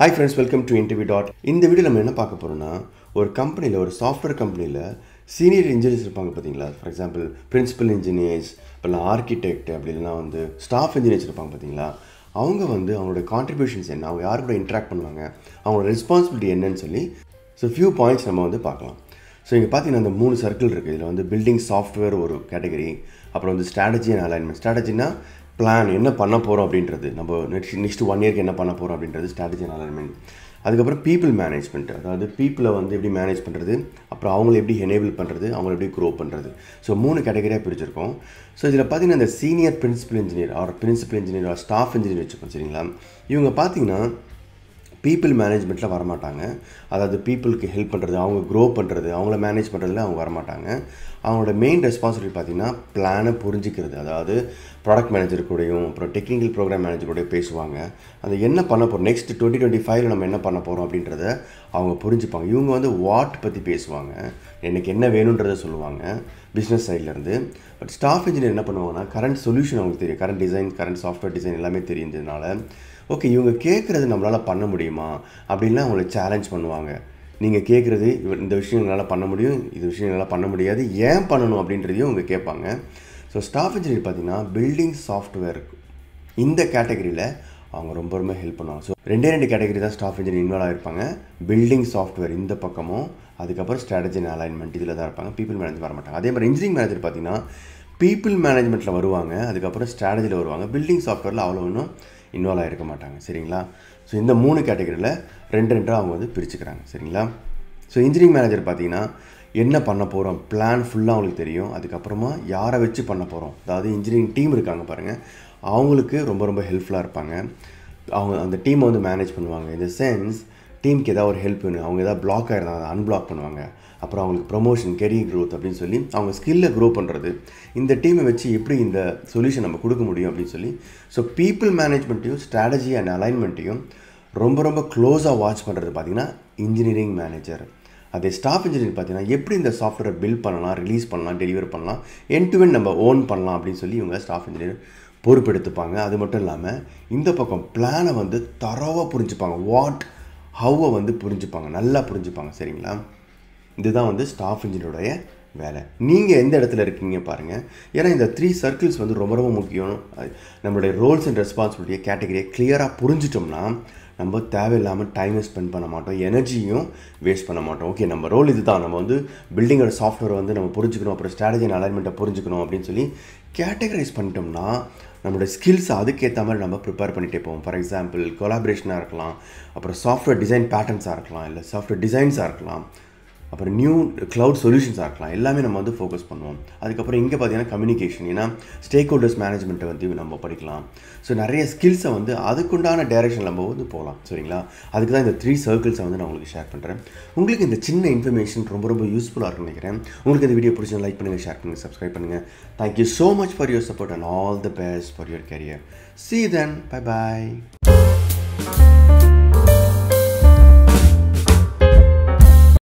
hi friends welcome to interview dot இந்த வீடியோ நம்ம என்ன பார்க்க போகிறோம்னா ஒரு கம்பெனியில் ஒரு சாஃப்ட்வேர் கம்பெனியில் சீனியர் இன்ஜினியர்ஸ் இருப்பாங்க பார்த்தீங்களா ஃபார் எக்ஸாம்பிள் பிரின்சிபல் இன்ஜினியர்ஸ் இப்போல்லாம் ஆர்கிடெக்ட் அப்படி இல்லைனா வந்து ஸ்டாஃப் இன்ஜினியர்ஸ் இருப்பாங்க பார்த்தீங்களா அவங்க வந்து அவங்களோட கான்ட்ரிபியூஷன்ஸ் என்ன அவங்க யார் கூட இன்ட்ராக்ட் பண்ணுவாங்க அவங்களோட ரெஸ்பான்சிபிலிட்டி என்னன்னு சொல்லி ஸோ ஃபியூ பாயிண்ட்ஸ் நம்ம வந்து பார்க்கலாம் ஸோ இங்கே பார்த்தீங்கன்னா அந்த மூணு சர்க்கிள் இருக்குது இதில் வந்து பில்டிங் சாஃப்ட்வேர் ஒரு கேட்டகரி அப்புறம் வந்து ஸ்ட்ராட்டஜி அண்ட் அலைன்மெண்ட் ஸ்ட்ராட்டஜினா பிளான் என்ன பண்ண போகிறோம் அப்படின்றது நம்ம நெக்ஸ்ட் நெக்ஸ்ட் ஒன் இயர்க்கு என்ன பண்ண போகிறோம் அப்படின்றது ஸ்ட்ராட்டஜி அண்ட் அலைன்மெண்ட் அதுக்கப்புறம் பீப்புள் மேனேஜ்மெண்ட் அதாவது பீப்புளை வந்து எப்படி மேனேஜ் பண்ணுறது அப்புறம் அவங்கள எப்படி எனேபிள் பண்ணுறது அவங்கள எப்படி க்ரோ பண்ணுறது ஸோ மூணு கேட்டகரியாக பிரிச்சிருக்கோம் ஸோ இதில் பார்த்தீங்கன்னா இந்த senior principal engineer or principal engineer or staff engineer வச்சுக்கோம் சரிங்களா இவங்க பார்த்தீங்கன்னா பீப்புள் மேனேஜ்மெண்ட்டில் வரமாட்டாங்க அதாவது பீப்புளுக்கு ஹெல்ப் பண்ணுறது அவங்க க்ரோ பண்ணுறது அவங்கள மேனேஜ் பண்ணுறதுல அவங்க வரமாட்டாங்க அவங்களோட மெயின் ரெஸ்பான்சிபிலிட்டி பார்த்திங்கன்னா பிளானை புரிஞ்சிக்கிறது அதாவது ப்ராடக்ட் மேனேஜர் கூடயும் அப்புறம் டெக்னிக்கல் ப்ரோக்ராம் மேனேஜர் கூட பேசுவாங்க அந்த என்ன பண்ண போகிறோம் நெக்ஸ்ட் டுவெண்ட்டி டுவெண்ட்டி ஃபைவ்ல நம்ம என்ன பண்ண போகிறோம் அப்படின்றத அவங்க புரிஞ்சுப்பாங்க இவங்க வந்து வாட் பற்றி பேசுவாங்க எனக்கு என்ன வேணுன்றதை சொல்லுவாங்க பிஸ்னஸ் சைட்லேருந்து பட் ஸ்டாஃப் இன்ஜினியர் என்ன பண்ணுவாங்கன்னா கரண்ட் சொல்யூஷன் அவங்களுக்கு தெரியும் current design current software design எல்லாமே தெரிஞ்சதுனால ஓகே இவங்க கேட்குறது நம்மளால் பண்ண முடியுமா அப்படின்லாம் அவங்கள சேலஞ்ச் பண்ணுவாங்க நீங்கள் கேட்குறது இந்த விஷயம் எங்களால் பண்ண முடியும் இது விஷயம் எங்களால் பண்ண முடியாது ஏன் பண்ணணும் அப்படின்றதையும் அவங்க கேட்பாங்க ஸோ ஸ்டாஃப் இன்ஜினியர் பார்த்தீங்கன்னா பில்டிங் சாஃப்ட்வேர் இந்த கேட்டகரியில் அவங்க ரொம்ப ரொம்ப ஹெல்ப் பண்ணுவாங்க ஸோ ரெண்டே ரெண்டு கேட்டகரி தான் ஸ்டாஃப் இன்ஜினியர் இன்வால்வ் ஆகிருப்பாங்க பில்டிங் சாஃப்ட்வேர் இந்த பக்கமும் அதுக்கப்புறம் ஸ்ட்ராட்டஜி அண்ட் அலைன்மெண்ட் இதில் தான் இருப்பாங்க பீப்புள் மேனேஜ் வர மாட்டாங்க அதே மாதிரி இன்ஜினியரிங் மேனேஜர் பார்த்தீங்கன்னா பீப்புள் மேனேஜ்மெண்ட்டில் வருவாங்க அதுக்கப்புறம் ஸ்ட்ராட்டஜியில் வருவாங்க பில்டிங் சாஃப்ட்வேரில் அவ்வளோ ஒன்றும் இன்வால்வ் ஆகிருக்க மாட்டாங்க சரிங்களா ஸோ இந்த மூணு கேட்டகரியில் ரெண்டு ரெண்டாக அவங்க வந்து பிரிச்சுக்கிறாங்க சரிங்களா ஸோ இன்ஜினியரிங் மேனேஜர் பார்த்தீங்கன்னா என்ன பண்ண போகிறோம் பிளான் ஃபுல்லாக அவங்களுக்கு தெரியும் அதுக்கப்புறமா யாரை வச்சு பண்ண போகிறோம் அதாவது இன்ஜினியரிங் டீம் இருக்காங்க பாருங்கள் அவங்களுக்கு ரொம்ப ரொம்ப ஹெல்ப்ஃபுல்லாக இருப்பாங்க அவங்க அந்த டீமை வந்து மேனேஜ் பண்ணுவாங்க இந்த சென்ஸ் டீமுக்கு ஏதாவது ஒரு ஹெல்ப் வேணும் அவங்க ஏதாவது பிளாக் ஆகிருந்தாங்க அதை அன்பிளாக் பண்ணுவாங்க அப்புறம் அவங்களுக்கு ப்ரொமோஷன் கெரியர் க்ரோத் அப்படின்னு சொல்லி அவங்க ஸ்கில்லை க்ரோ பண்ணுறது இந்த டீமை வச்சு எப்படி இந்த சொல்யூஷன் நம்ம கொடுக்க முடியும் அப்படின்னு சொல்லி ஸோ பீப்புள் மேனேஜ்மெண்ட்டையும் ஸ்ட்ராட்டஜி அண்ட் அலைன்மெண்ட்டையும் ரொம்ப ரொம்ப க்ளோஸாக வாட்ச் பண்ணுறது பார்த்திங்கன்னா இன்ஜினியரிங் மேனேஜர் அதே ஸ்டாஃப் இன்ஜினியர் பார்த்தீங்கன்னா எப்படி இந்த சாஃப்ட்வேரை பில்ட் பண்ணலாம் ரிலீஸ் பண்ணலாம் டெலிவர் பண்ணலாம் என் டு என் நம்ம ஓன் பண்ணலாம் அப்படின்னு சொல்லி இவங்க ஸ்டாஃப் இன்ஜினியர் பொறுப்பெடுத்துப்பாங்க அது மட்டும் இல்லாமல் இந்த பக்கம் பிளானை வந்து தரவாக புரிஞ்சுப்பாங்க வாட் ஹவ்வை வந்து புரிஞ்சுப்பாங்க நல்லா புரிஞ்சுப்பாங்க சரிங்களா இதுதான் வந்து ஸ்டாஃப் இன்ஜினியருடைய வேலை நீங்கள் எந்த இடத்துல இருக்கீங்க பாருங்கள் ஏன்னா இந்த த்ரீ சர்க்கிள்ஸ் வந்து ரொம்ப ரொம்ப முக்கியம் நம்மளுடைய ரோல்ஸ் அண்ட் ரெஸ்பான்சிபிலிட்டியை கேட்டகரியை கிளியராக புரிஞ்சிட்டோம்னா நம்ம தேவையில்லாமல் டைமை ஸ்பெண்ட் பண்ண மாட்டோம் எனர்ஜியும் வேஸ்ட் பண்ண மாட்டோம் ஓகே நம்ம ரோல் இதுதான் நம்ம வந்து பில்டிங்கோட சாஃப்ட்வேர் வந்து நம்ம புரிஞ்சுக்கணும் அப்புறம் ஸ்ட்ராட்டஜி அண்ட் அலைன்மெண்ட்டை புரிஞ்சுக்கணும் அப்படின்னு சொல்லி கேட்டகரைஸ் பண்ணிட்டோம்னா நம்மளோட ஸ்கில்ஸ் அதுக்கேற்ற மாதிரி நம்ம ப்ரிப்பேர் பண்ணிகிட்டே போவோம் ஃபார் எக்ஸாம்பிள் கொலாபரேஷனாக இருக்கலாம் அப்புறம் சாஃப்ட்வேர் டிசைன் பேட்டர்ன்ஸாக இருக்கலாம் இல்லை சாஃப்ட்வேர் டிசைன்ஸாக இருக்கலாம் அப்புறம் நியூ க்ளவுட் சொல்யூஷன்ஸாக இருக்கலாம் எல்லாமே நம்ம வந்து ஃபோக்கஸ் பண்ணுவோம் அதுக்கப்புறம் இங்கே பார்த்தீங்கன்னா கம்யூனிகேஷன் ஏன்னா ஸ்டேக் ஹோல்டர்ஸ் மேனேஜ்மெண்ட்டை வந்து நம்ம படிக்கலாம் ஸோ நிறைய ஸ்கில்ஸை வந்து அதுக்குண்டான டைரெக்ஷன் நம்ம வந்து போகலாம் சரிங்களா அதுக்கு தான் இந்த த்ரீ சர்க்கிள்ஸை வந்து நான் உங்களுக்கு ஷேர் பண்ணுறேன் உங்களுக்கு இந்த சின்ன இன்ஃபர்மேஷன் ரொம்ப ரொம்ப யூஸ்ஃபுல்லாக இருக்குன்னு நினைக்கிறேன் உங்களுக்கு இந்த வீடியோ பிடிச்சா லைக் பண்ணுங்கள் ஷேர் பண்ணுங்கள் சப்ஸ்கிரைப் பண்ணுங்கள் thank you so much for your support and all the best for your career see then bye bye